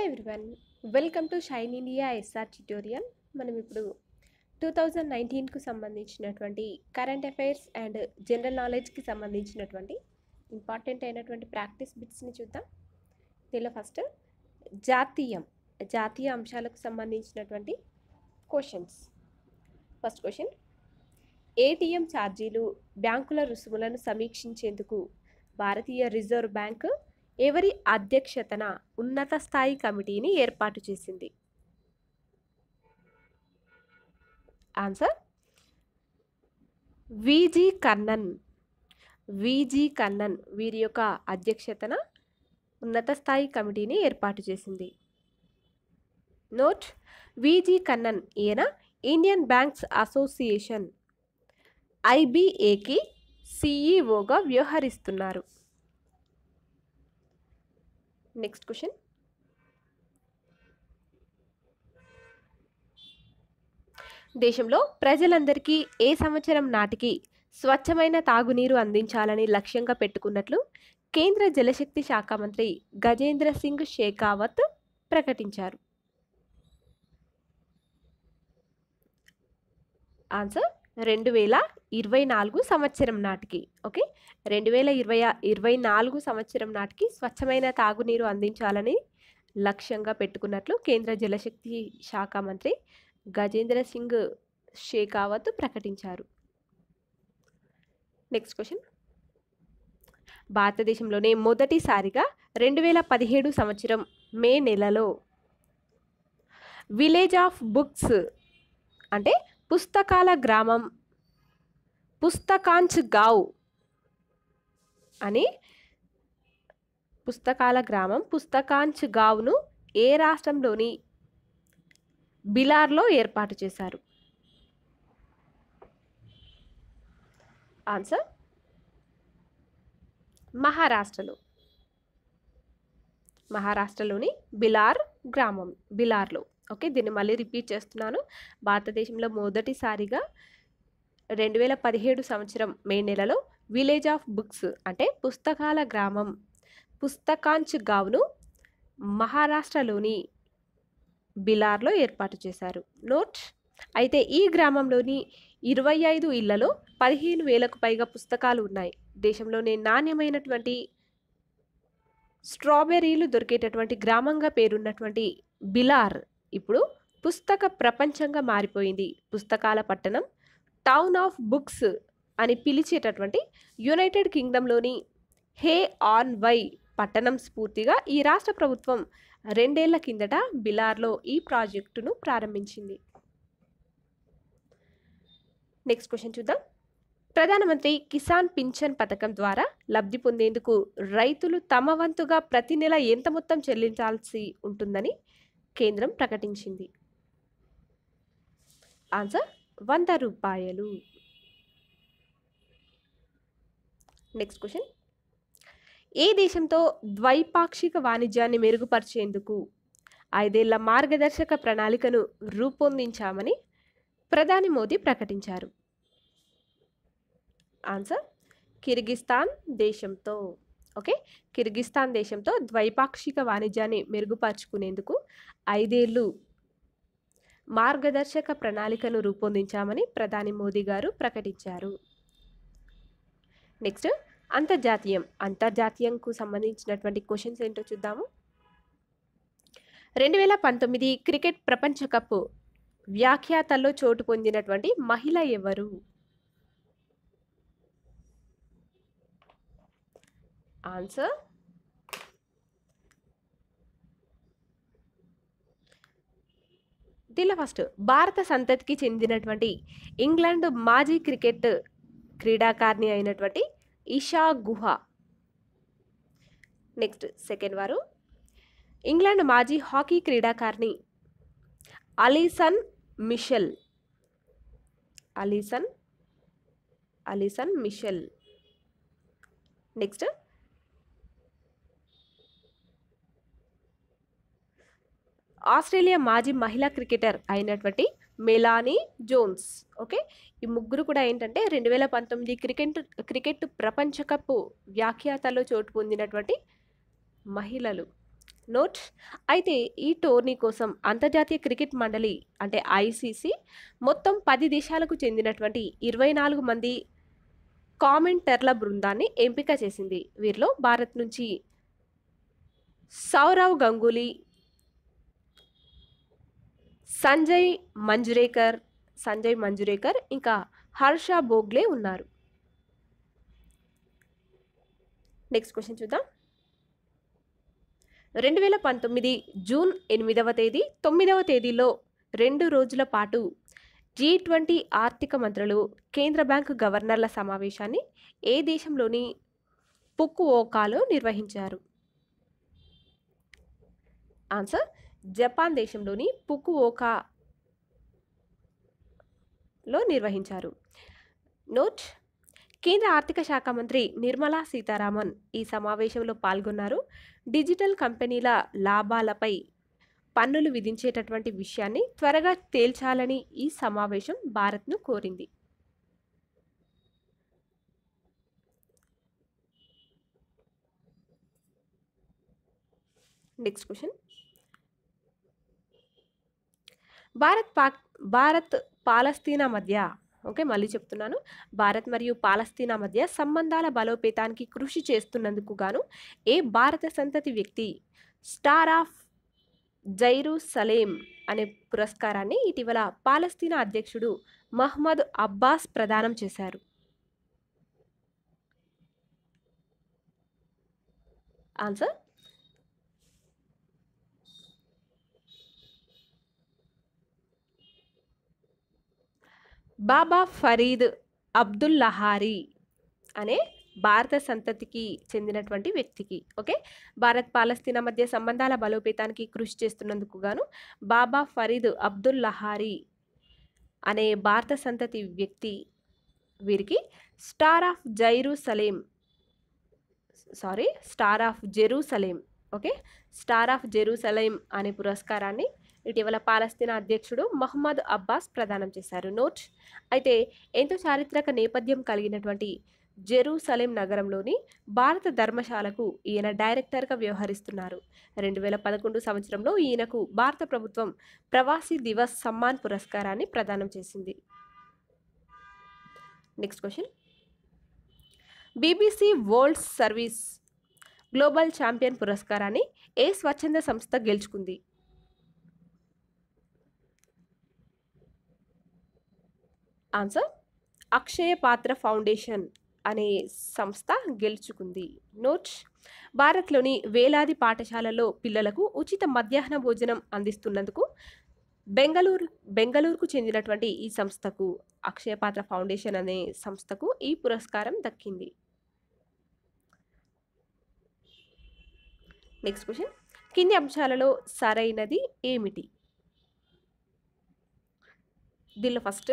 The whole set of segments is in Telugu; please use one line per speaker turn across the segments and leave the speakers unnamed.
everyone welcome to shine India SR tutorial మనం ఇప్పుడు టూ థౌజండ్ నైన్టీన్కు సంబంధించినటువంటి కరెంట్ అఫైర్స్ అండ్ జనరల్ నాలెడ్జ్కి సంబంధించినటువంటి ఇంపార్టెంట్ అయినటువంటి ప్రాక్టీస్ బిట్స్ని చూద్దాం దీనిలో ఫస్ట్ జాతీయం జాతీయ అంశాలకు సంబంధించినటువంటి క్వశ్చన్స్ ఫస్ట్ క్వశ్చన్ ఏటీఎం ఛార్జీలు బ్యాంకుల రుసుములను సమీక్షించేందుకు భారతీయ రిజర్వ్ బ్యాంక్ ఎవరి అధ్యక్షతన ఉన్నత స్థాయి కమిటీని ఏర్పాటు చేసింది answer VG Kannan VG Kannan వీరి యొక్క అధ్యక్షతన ఉన్నత స్థాయి కమిటీని ఏర్పాటు చేసింది నోట్ విజి కన్నన్ ఈయన ఇండియన్ బ్యాంక్స్ అసోసియేషన్ ఐబిఏకి సిఈఓగా వ్యవహరిస్తున్నారు నెక్స్ట్ క్వశ్చన్ దేశంలో ప్రజలందరికీ ఏ సంవత్సరం నాటికి స్వచ్ఛమైన తాగునీరు అందించాలని లక్ష్యంగా పెట్టుకున్నట్లు కేంద్ర జలశక్తి శాఖ మంత్రి గజేంద్ర సింగ్ షేకావత్ ప్రకటించారు ఆన్సర్ రెండు వేల ఇరవై నాలుగు సంవత్సరం నాటికి ఓకే రెండు వేల ఇరవై ఇరవై నాలుగు సంవత్సరం నాటికి స్వచ్ఛమైన తాగునీరు అందించాలని లక్ష్యంగా పెట్టుకున్నట్లు కేంద్ర జలశక్తి శాఖ మంత్రి గజేంద్ర సింగ్ షేకావత్ ప్రకటించారు నెక్స్ట్ క్వశ్చన్ భారతదేశంలోనే మొదటిసారిగా రెండు వేల పదిహేడు సంవత్సరం మే నెలలో విలేజ్ ఆఫ్ బుక్స్ అంటే పుస్తకాల గ్రామం పుస్తకాంచ్ గావ్ అని పుస్తకాల గ్రామం పుస్తకాంచ్ గావ్ను ఏ రాష్ట్రంలోని బిలార్లో ఏర్పాటు చేశారు ఆన్సర్ మహారాష్ట్రలో మహారాష్ట్రలోని బిలార్ గ్రామం బిలార్లో ఓకే దీన్ని మళ్ళీ రిపీట్ చేస్తున్నాను భారతదేశంలో మొదటిసారిగా రెండు వేల పదిహేడు సంవత్సరం మే నెలలో విలేజ్ ఆఫ్ బుక్స్ అంటే పుస్తకాల గ్రామం పుస్తకాంచ్ గావ్ను మహారాష్ట్రలోని బిలార్లో ఏర్పాటు చేశారు నోట్ అయితే ఈ గ్రామంలోని ఇరవై ఐదు ఇళ్లలో పదిహేను వేలకు పైగా పుస్తకాలు ఉన్నాయి దేశంలోనే నాణ్యమైనటువంటి స్ట్రాబెర్రీలు దొరికేటటువంటి గ్రామంగా పేరున్నటువంటి బిలార్ ఇప్పుడు పుస్తక ప్రపంచంగా మారిపోయింది పుస్తకాల పట్టణం టౌన్ ఆఫ్ బుక్స్ అని పిలిచేటటువంటి యునైటెడ్ కింగ్డమ్లోని హే ఆన్ వై పట్టణం స్ఫూర్తిగా ఈ రాష్ట్ర ప్రభుత్వం రెండేళ్ల కిందట బిలార్లో ఈ ప్రాజెక్టును ప్రారంభించింది నెక్స్ట్ క్వశ్చన్ చూద్దాం ప్రధానమంత్రి కిసాన్ పింఛన్ పథకం ద్వారా లబ్ధి పొందేందుకు రైతులు తమ వంతుగా ప్రతి నెల ఎంత మొత్తం చెల్లించాల్సి ఉంటుందని కేంద్రం ప్రకటించింది ఆన్సర్ వంద రూపాయలు నెక్స్ట్ క్వశ్చన్ ఏ దేశంతో ద్వైపాక్షిక వాణిజ్యాన్ని మెరుగుపరిచేందుకు ఐదేళ్ల మార్గదర్శక ప్రణాళికను రూపొందించామని ప్రధాని మోదీ ప్రకటించారు ఆన్సర్ కిర్గిస్తాన్ దేశంతో ఓకే కిర్గిస్తాన్ దేశంతో ద్వైపాక్షిక వాణిజ్యాన్ని మెరుగుపరుచుకునేందుకు ఐదేళ్లు మార్గదర్శక ప్రణాళికను రూపొందించామని ప్రధాని మోదీ గారు ప్రకటించారు నెక్స్ట్ అంతర్జాతీయం అంతర్జాతీయంకు సంబంధించినటువంటి క్వశ్చన్స్ ఏంటో చూద్దాము రెండు వేల పంతొమ్మిది క్రికెట్ ప్రపంచ కప్ వ్యాఖ్యాతల్లో చోటు పొందినటువంటి మహిళ ఎవరు ఆన్సర్ దీనిలో ఫస్ట్ భారత సంతతికి చెందినటువంటి ఇంగ్లాండ్ మాజీ క్రికెట్ క్రీడాకారిణి అయినటువంటి ఇషా గుహ నెక్స్ట్ సెకండ్ వారు ఇంగ్లాండ్ మాజీ హాకీ క్రీడాకారిణి Alison Mitchell Alison Alison Mitchell next Australia మాజీ మహిళా క్రికెటర్ అయినటువంటి మెలానీ జోన్స్ ఓకే ఈ ముగ్గురు కూడా ఏంటంటే రెండు వేల పంతొమ్మిది క్రికెట్ క్రికెట్ ప్రపంచ కప్ వ్యాఖ్యాతలో చోటు పొందినటువంటి మహిళలు నోట్ అయితే ఈ టోర్నీ కోసం అంతర్జాతీయ క్రికెట్ మండలి అంటే ఐసీసీ మొత్తం పది దేశాలకు చెందినటువంటి ఇరవై నాలుగు మంది కామెంటర్ల బృందాన్ని ఎంపిక చేసింది వీరిలో భారత్ నుంచి సౌరవ్ గంగూలీ సంజయ్ మంజురేకర్ సంజయ్ మంజురేకర్ ఇంకా హర్ష బోగ్లే ఉన్నారు నెక్స్ట్ క్వశ్చన్ చూద్దాం రెండు వేల పంతొమ్మిది జూన్ ఎనిమిదవ తేదీ తొమ్మిదవ తేదీలో రెండు రోజుల పాటు జీ ట్వంటీ ఆర్థిక మంత్రులు కేంద్ర బ్యాంకు గవర్నర్ల సమావేశాన్ని ఏ దేశంలోని పుక్కుఓకాలో నిర్వహించారు ఆన్సర్ జపాన్ దేశంలోని పుక్కుఓకాలో నిర్వహించారు నోట్ కేంద్ర ఆర్థిక శాఖ మంత్రి నిర్మలా సీతారామన్ ఈ సమావేశంలో పాల్గొన్నారు డిజిటల్ కంపెనీల లాభాలపై పన్నులు విధించేటటువంటి విషయాన్ని త్వరగా తేల్చాలని ఈ సమావేశం భారత్ను కోరింది next question Bharat Pak Bharat Palestine మధ్య ఓకే మళ్ళీ చెప్తున్నాను భారత్ మరియు పాలస్తీనా మధ్య సంబంధాల బలోపేతానికి కృషి చేస్తున్నందుకు గాను ఏ భారత సంతతి వ్యక్తి స్టార్ ఆఫ్ జైరు సలేం అనే పురస్కారాన్ని ఇటీవల పాలస్తీనా అధ్యక్షుడు మహ్మద్ అబ్బాస్ ప్రదానం చేశారు ఆన్సర్ బాబా ఫరీద్ అబ్దుల్ లహారీ అనే భారత సంతతికి చెందినటువంటి వ్యక్తికి ఓకే భారత్ పాలస్తీనా మధ్య సంబంధాల బలోపేతానికి కృషి చేస్తున్నందుకు గాను బాబా ఫరీద్ అబ్దుల్ లహారీ అనే భారత సంతతి వ్యక్తి వీరికి star of Jerusalem sorry star of Jerusalem okay star of Jerusalem అనే పురస్కారాన్ని ఇటీవల పాలస్తీనా అధ్యక్షుడు మహమ్మద్ అబ్బాస్ ప్రదానం చేశారు నోట్ అయితే ఎంతో చారిత్రక నేపథ్యం కలిగినటువంటి జెరూసలేం నగరంలోని భారత ధర్మశాలకు ఈయన డైరెక్టర్గా వ్యవహరిస్తున్నారు రెండు వేల పదకొండు సంవత్సరంలో ఈయనకు భారత ప్రభుత్వం ప్రవాసీ దివస్ సమ్మాన్ పురస్కారాన్ని ప్రదానం చేసింది next question BBC world service global champion పురస్కారాన్ని ఏ స్వచ్ఛంద సంస్థ గెలుచుకుంది ఆన్సర్ అక్షయ పాత్ర ఫౌండేషన్ అనే సంస్థ గెలుచుకుంది నోట్ భారత్లోని వేలాది పాఠశాలల్లో పిల్లలకు ఉచిత మధ్యాహ్న భోజనం అందిస్తున్నందుకు బెంగళూరు బెంగళూరుకు చెందినటువంటి ఈ సంస్థకు అక్షయ పాత్ర ఫౌండేషన్ అనే సంస్థకు ఈ పురస్కారం దక్కింది నెక్స్ట్ క్వశ్చన్ కింది అంశాలలో సరైనది ఏమిటి దీనిలో ఫస్ట్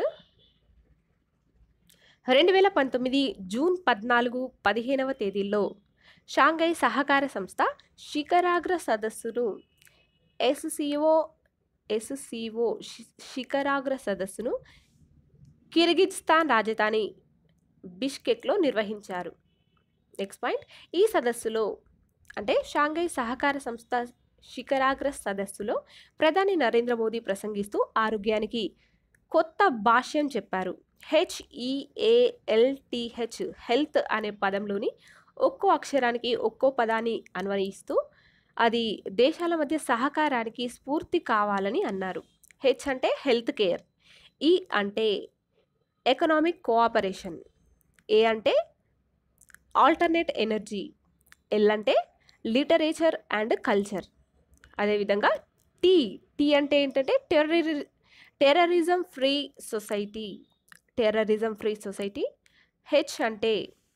రెండు వేల పంతొమ్మిది జూన్ పద్నాలుగు పదిహేనవ తేదీల్లో షాంఘై సహకార సంస్థ శిఖరాగ్ర సదస్సును ఎస్సిఓ ఎస్సిఓ శిఖరాగ్ర సదస్సును కిర్గిజ్స్తాన్ రాజధాని బిష్కెక్లో నిర్వహించారు నెక్స్ట్ పాయింట్ ఈ సదస్సులో అంటే షాంఘై సహకార సంస్థ శిఖరాగ్ర సదస్సులో ప్రధాని నరేంద్ర మోదీ ప్రసంగిస్తూ ఆరోగ్యానికి కొత్త భాష్యం చెప్పారు హెచ్ఈఏఎల్టిహెచ్ హెల్త్ అనే పదంలోని ఒక్కో అక్షరానికి ఒక్కో పదాన్ని అన్వయిస్తూ అది దేశాల మధ్య సహకారానికి స్ఫూర్తి కావాలని అన్నారు హెచ్ అంటే హెల్త్ కేర్ ఈ అంటే ఎకనామిక్ కోఆపరేషన్ ఏ అంటే ఆల్టర్నేట్ ఎనర్జీ ఎల్ అంటే లిటరేచర్ అండ్ కల్చర్ అదేవిధంగా టీ టీ అంటే ఏంటంటే terror terrorism free society terrorism free society H అంటే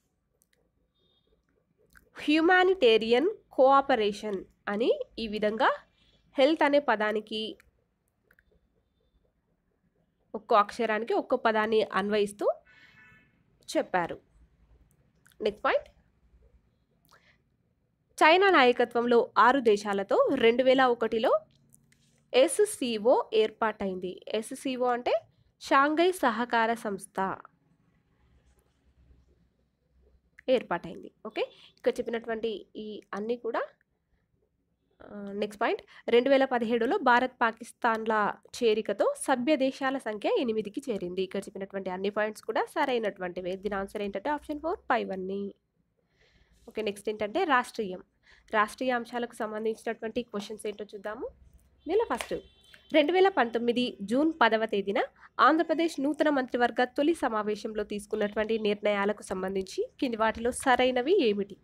హ్యూమానిటేరియన్ కోఆపరేషన్ అని ఈ విధంగా హెల్త్ అనే పదానికి ఒక్కో అక్షరానికి ఒక్కో పదాన్ని అన్వయిస్తూ చెప్పారు నెక్స్ట్ పాయింట్ చైనా నాయకత్వంలో ఆరు దేశాలతో రెండు వేల ఒకటిలో ఎస్సిఓ ఏర్పాటైంది ఎస్సిఓ అంటే షాంఘై సహకార సంస్థ ఏర్పాటైంది ఓకే ఇక్కడ చెప్పినటువంటి ఈ అన్నీ కూడా నెక్స్ట్ పాయింట్ రెండు వేల పదిహేడులో భారత్ పాకిస్తాన్ల చేరికతో సభ్య దేశాల సంఖ్య ఎనిమిదికి చేరింది ఇక్కడ చెప్పినటువంటి అన్ని పాయింట్స్ కూడా సరైనటువంటివే దీని ఆన్సర్ ఏంటంటే ఆప్షన్ ఫోర్ ఫైవ్ అన్ని ఓకే నెక్స్ట్ ఏంటంటే రాష్ట్రీయం రాష్ట్రీయ అంశాలకు సంబంధించినటువంటి క్వశ్చన్స్ ఏంటో చూద్దాము దీనిలో ఫస్ట్ రెండు వేల పంతొమ్మిది జూన్ పదవ తేదీన ఆంధ్రప్రదేశ్ నూతన మంత్రివర్గ తొలి సమావేశంలో తీసుకున్నటువంటి నిర్ణయాలకు సంబంధించి కింది వాటిలో సరైనవి ఏమిటి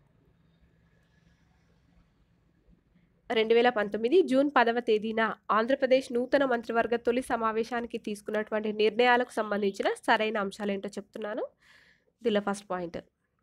రెండు వేల పంతొమ్మిది జూన్ పదవ తేదీన ఆంధ్రప్రదేశ్ నూతన మంత్రివర్గ తొలి సమావేశానికి తీసుకున్నటువంటి నిర్ణయాలకు సంబంధించిన సరైన అంశాలు ఏంటో చెప్తున్నాను దీనిలో ఫస్ట్ పాయింట్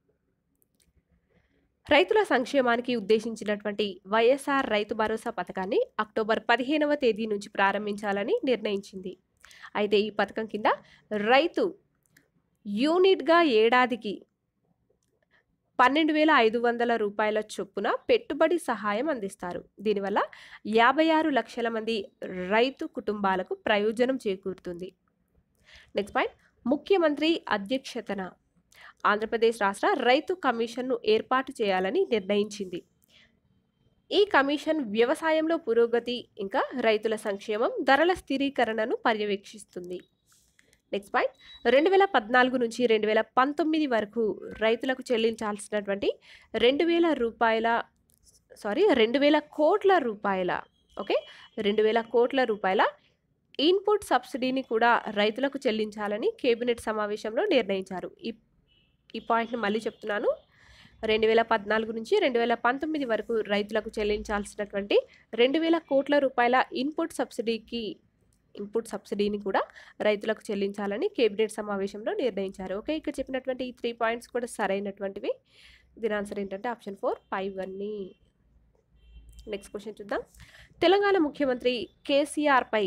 రైతుల సంక్షేమానికి ఉద్దేశించినటువంటి వైఎస్ఆర్ రైతు భరోసా పథకాన్ని అక్టోబర్ పదిహేనవ తేదీ నుంచి ప్రారంభించాలని నిర్ణయించింది అయితే ఈ పథకం కింద రైతు యూనిట్గా ఏడాదికి పన్నెండు వేల ఐదు వందల రూపాయల చొప్పున పెట్టుబడి సహాయం అందిస్తారు దీనివల్ల యాభై ఆరు లక్షల మంది రైతు కుటుంబాలకు ప్రయోజనం చేకూరుతుంది నెక్స్ట్ పాయింట్ ముఖ్యమంత్రి అధ్యక్షతన ఆంధ్రప్రదేశ్ రాష్ట్ర రైతు కమిషన్ను ఏర్పాటు చేయాలని నిర్ణయించింది ఈ కమిషన్ వ్యవసాయంలో పురోగతి ఇంకా రైతుల సంక్షేమం ధరల స్థిరీకరణను పర్యవేక్షిస్తుంది నెక్స్ట్ పాయింట్ రెండు వేల పద్నాలుగు నుంచి రెండు వేల పంతొమ్మిది వరకు రైతులకు చెల్లించాల్సినటువంటి రెండు వేల రూపాయల సారీ రెండు వేల కోట్ల రూపాయల ఓకే రెండు వేల కోట్ల రూపాయల ఇన్పుట్ సబ్సిడీని కూడా రైతులకు చెల్లించాలని కేబినెట్ సమావేశంలో నిర్ణయించారు ఈ ఈ పాయింట్ని మళ్ళీ చెప్తున్నాను రెండు వేల పద్నాలుగు నుంచి రెండు వేల పంతొమ్మిది వరకు రైతులకు చెల్లించాల్సినటువంటి రెండు వేల కోట్ల రూపాయల ఇన్పుట్ సబ్సిడీకి ఇన్పుట్ సబ్సిడీని కూడా రైతులకు చెల్లించాలని కేబినెట్ సమావేశంలో నిర్ణయించారు ఓకే ఇక్కడ చెప్పినటువంటి ఈ త్రీ పాయింట్స్ కూడా సరైనటువంటివి దీని ఆన్సర్ ఏంటంటే ఆప్షన్ ఫోర్ ఫైవ్ అన్ని నెక్స్ట్ క్వశ్చన్ చూద్దాం తెలంగాణ ముఖ్యమంత్రి కేసీఆర్పై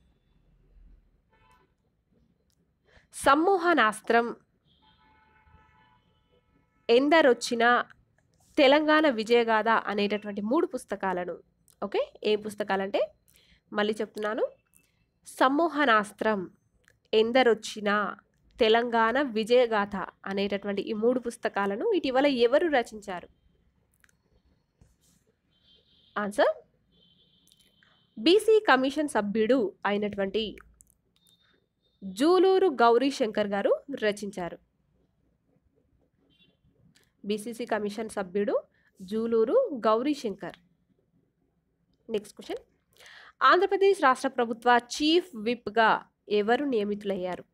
సమ్మోహనాస్త్రం ఎందరొచ్చిన తెలంగాణ విజయగాథ అనేటటువంటి మూడు పుస్తకాలను ఓకే ఏ పుస్తకాలంటే మళ్ళీ చెప్తున్నాను సమ్మోహనాస్త్రం ఎందరొచ్చిన తెలంగాణ విజయగాథ అనేటటువంటి ఈ మూడు పుస్తకాలను ఇటీవల ఎవరు రచించారు ఆన్సర్ బీసీ కమిషన్ సభ్యుడు అయినటువంటి జూలూరు గౌరీ శంకర్ గారు రచించారు బీసీసీ కమిషన్ సభ్యుడు జూలూరు గౌరీ శంకర్ నెక్స్ట్ క్వశ్చన్ ఆంధ్రప్రదేశ్ రాష్ట్ర ప్రభుత్వ చీఫ్ విప్గా ఎవరు నియమితులయ్యారు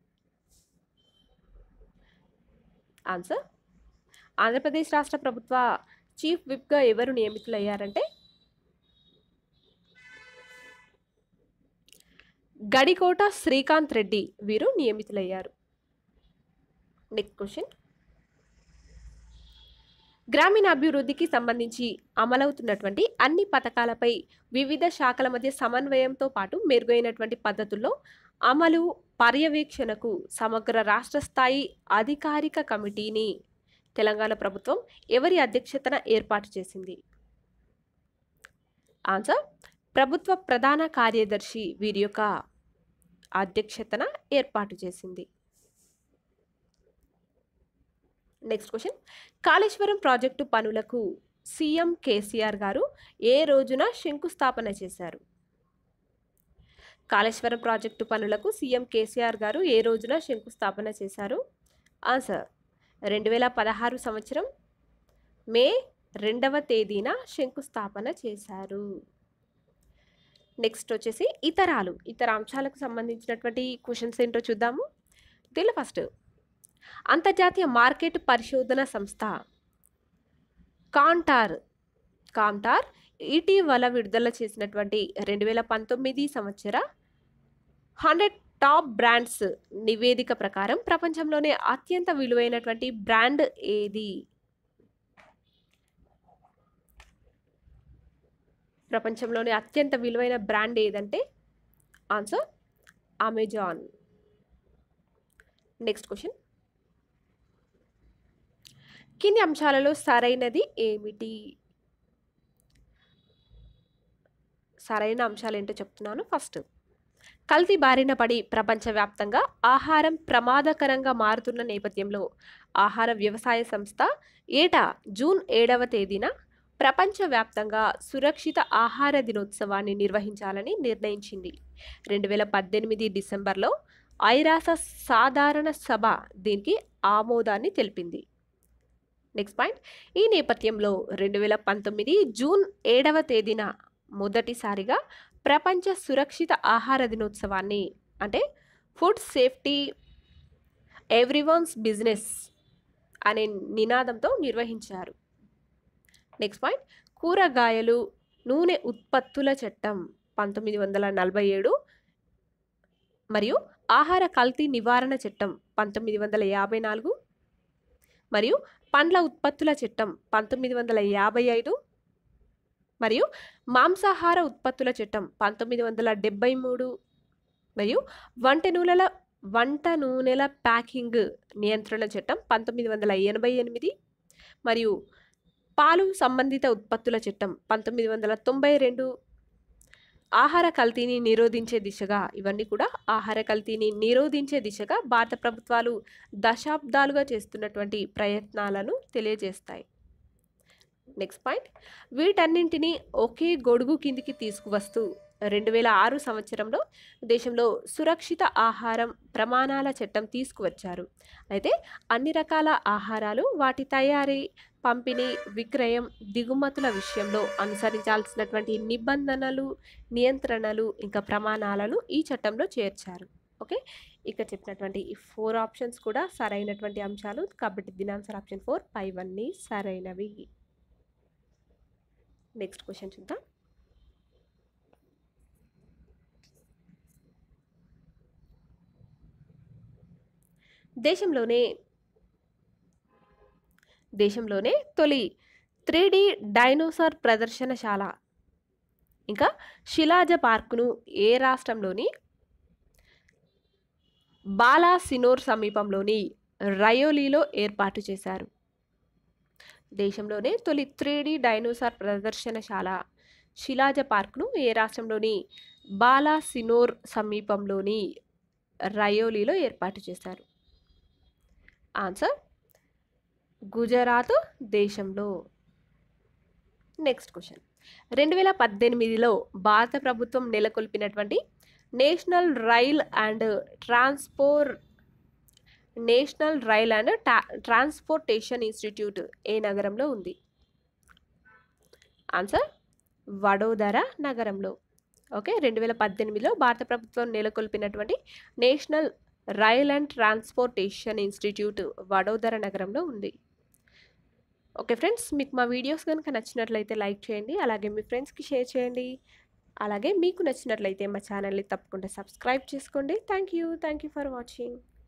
ఆన్సర్ ఆంధ్రప్రదేశ్ రాష్ట్ర ప్రభుత్వ చీఫ్ విప్గా ఎవరు నియమితులయ్యారంటే గడికోట శ్రీకాంత్ రెడ్డి వీరు నియమితులయ్యారు నెక్స్ట్ క్వశ్చన్ గ్రామీణాభివృద్ధికి సంబంధించి అమలవుతున్నటువంటి అన్ని పథకాలపై వివిధ శాఖల మధ్య సమన్వయంతో పాటు మెరుగైనటువంటి పద్ధతుల్లో అమలు పర్యవేక్షణకు సమగ్ర రాష్ట్ర స్థాయి అధికారిక కమిటీని తెలంగాణ ప్రభుత్వం ఎవరి అధ్యక్షతన ఏర్పాటు చేసింది ఆన్సర్ ప్రభుత్వ ప్రధాన కార్యదర్శి వీరి యొక్క అధ్యక్షతన ఏర్పాటు చేసింది నెక్స్ట్ క్వశ్చన్ కాళేశ్వరం ప్రాజెక్టు పనులకు సీఎం కేసీఆర్ గారు ఏ రోజున శంకుస్థాపన చేశారు కాళేశ్వరం ప్రాజెక్టు పనులకు సీఎం కేసీఆర్ గారు ఏ రోజున శంకుస్థాపన చేశారు ఆన్సర్ రెండు వేల పదహారు సంవత్సరం మే రెండవ తేదీన శంకుస్థాపన చేశారు నెక్స్ట్ వచ్చేసి ఇతరాలు ఇతర అంశాలకు సంబంధించినటువంటి క్వశ్చన్స్ ఏంటో చూద్దాము దీనిలో ఫస్ట్ అంతర్జాతీయ మార్కెట్ పరిశోధన సంస్థ కాంటార్ కాంటార్ ఇటీవల విడుదల చేసినటువంటి రెండు వేల పంతొమ్మిది సంవత్సర హండ్రెడ్ టాప్ బ్రాండ్స్ నివేదిక ప్రకారం ప్రపంచంలోనే అత్యంత విలువైనటువంటి బ్రాండ్ ఏది ప్రపంచంలోనే అత్యంత విలువైన బ్రాండ్ ఏదంటే ఆన్సర్ అమెజాన్ నెక్స్ట్ క్వశ్చన్ కింది అంశాలలో సరైనది ఏమిటి సరైన అంశాలు ఏంటో చెప్తున్నాను ఫస్ట్ కల్తీ బారిన పడి ప్రపంచవ్యాప్తంగా ఆహారం ప్రమాదకరంగా మారుతున్న నేపథ్యంలో ఆహార వ్యవసాయ సంస్థ ఏటా జూన్ ఏడవ తేదీన ప్రపంచవ్యాప్తంగా సురక్షిత ఆహార దినోత్సవాన్ని నిర్వహించాలని నిర్ణయించింది రెండు వేల పద్దెనిమిది డిసెంబర్లో ఐరాస సాధారణ సభ దీనికి ఆమోదాన్ని తెలిపింది నెక్స్ట్ పాయింట్ ఈ నేపథ్యంలో రెండు వేల పంతొమ్మిది జూన్ ఏడవ తేదీన మొదటిసారిగా ప్రపంచ సురక్షిత ఆహార దినోత్సవాన్ని అంటే ఫుడ్ సేఫ్టీ ఎవ్రీవన్స్ బిజినెస్ అనే నినాదంతో నిర్వహించారు నెక్స్ట్ పాయింట్ కూరగాయలు నూనె ఉత్పత్తుల చట్టం పంతొమ్మిది వందల నలభై ఏడు మరియు ఆహార కల్తీ నివారణ చట్టం పంతొమ్మిది వందల యాభై నాలుగు మరియు పండ్ల ఉత్పత్తుల చట్టం పంతొమ్మిది వందల యాభై ఐదు మరియు మాంసాహార ఉత్పత్తుల చట్టం పంతొమ్మిది వందల డెబ్బై మూడు మరియు వంట నూనెల వంట నూనెల ప్యాకింగ్ నియంత్రణ చట్టం పంతొమ్మిది వందల ఎనభై ఎనిమిది మరియు పాలు సంబంధిత ఉత్పత్తుల చట్టం పంతొమ్మిది వందల తొంభై రెండు ఆహార కల్తీని నిరోధించే దిశగా ఇవన్నీ కూడా ఆహార కల్తీని నిరోధించే దిశగా భారత ప్రభుత్వాలు దశాబ్దాలుగా చేస్తున్నటువంటి ప్రయత్నాలను తెలియజేస్తాయి నెక్స్ట్ పాయింట్ వీటన్నింటినీ ఒకే గొడుగు కిందికి తీసుకువస్తూ రెండు వేల ఆరు సంవత్సరంలో దేశంలో సురక్షిత ఆహారం ప్రమాణాల చట్టం తీసుకువచ్చారు అయితే అన్ని రకాల ఆహారాలు వాటి తయారీ పంపిణీ విక్రయం దిగుమతుల విషయంలో అనుసరించాల్సినటువంటి నిబంధనలు నియంత్రణలు ఇంకా ప్రమాణాలను ఈ చట్టంలో చేర్చారు ఓకే ఇక్కడ చెప్పినటువంటి ఈ ఫోర్ ఆప్షన్స్ కూడా సరైనటువంటి అంశాలు కాబట్టి దీని ఆన్సర్ ఆప్షన్ ఫోర్ పైవన్నీ సరైనవి నెక్స్ట్ క్వశ్చన్ చూద్దాం దేశంలోనే దేశంలోనే తొలి త్రీ డి డైనోసార్ ప్రదర్శనశాల ఇంకా శిలాజ పార్కును ఏ రాష్ట్రంలోని బాలాసినోర్ సమీపంలోని రయోలీలో ఏర్పాటు చేశారు దేశంలోనే తొలి త్రీ డి డైనోసార్ ప్రదర్శనశాల శిలాజ పార్క్ను ఏ రాష్ట్రంలోని బాలాసినోర్ సమీపంలోని రయోలీలో ఏర్పాటు చేశారు ఆన్సర్ గుజరాత్ దేశంలో నెక్స్ట్ క్వశ్చన్ రెండు వేల పద్దెనిమిదిలో భారత ప్రభుత్వం నెలకొల్పినటువంటి national rail and transport national rail and transportation institute ఏ నగరంలో ఉంది ఆన్సర్ వడోదర నగరంలో ఓకే రెండు వేల పద్దెనిమిదిలో భారత ప్రభుత్వం నెలకొల్పినటువంటి national rail and transportation institute Vadodara నగరంలో ఉంది ఓకే ఫ్రెండ్స్ మీకు మా వీడియోస్ కనుక నచ్చినట్లయితే లైక్ చేయండి అలాగే మీ ఫ్రెండ్స్కి షేర్ చేయండి అలాగే మీకు నచ్చినట్లయితే మా ఛానల్ని తప్పకుండా సబ్స్క్రైబ్ చేసుకోండి thank you thank you for watching